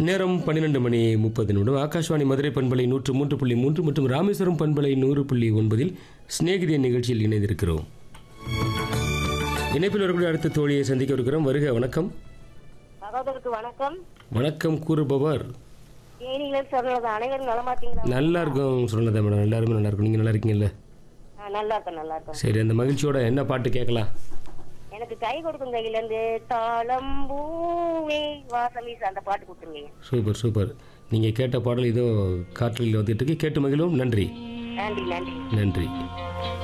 நேரம் பன்னிரெண்டு மணி முப்பது நிமிடம் ஆகாஷ்வாணி மதுரை பண்பலை நூற்று மூன்று புள்ளி மூன்று மற்றும் ராமேஸ்வரம் பண்பலை நூறு புள்ளி ஒன்பதில் சிநேகிதிய நிகழ்ச்சியில் இணைந்திருக்கிறோம் இணைப்பில் வரக்கூடிய அடுத்த தோழியை சந்திக்க இருக்கிறோம் வருக வணக்கம் சகோதரருக்கு வணக்கம் வணக்கம் கூறுபவர் தேனியில சொன்னது அனைவரும் நலமாட்டீங்களா நல்லா இருக்கும் சொன்னதா மேடம் எல்லாருமே நல்லா இருக்கும் நீங்கள் நல்லா இருக்கீங்கல்ல ஆ, நல்லா இருக்கேன் நல்லா இருக்கேன் சரி அந்த மகிழ்ச்சியோட என்ன பாட்டு கேட்கலாம் எனக்கு கை கொடுக்கும் கையில இருந்து தாளம்பூவே வாசம் வீச அந்த பாட்டு கொடுத்துருங்க சூப்பர் சூப்பர் நீங்கள் கேட்ட பாடல் இதோ காற்றில் வந்துட்டு இருக்கு கேட்டு மகிழும் நன்றி நன்றி நன்றி நன்றி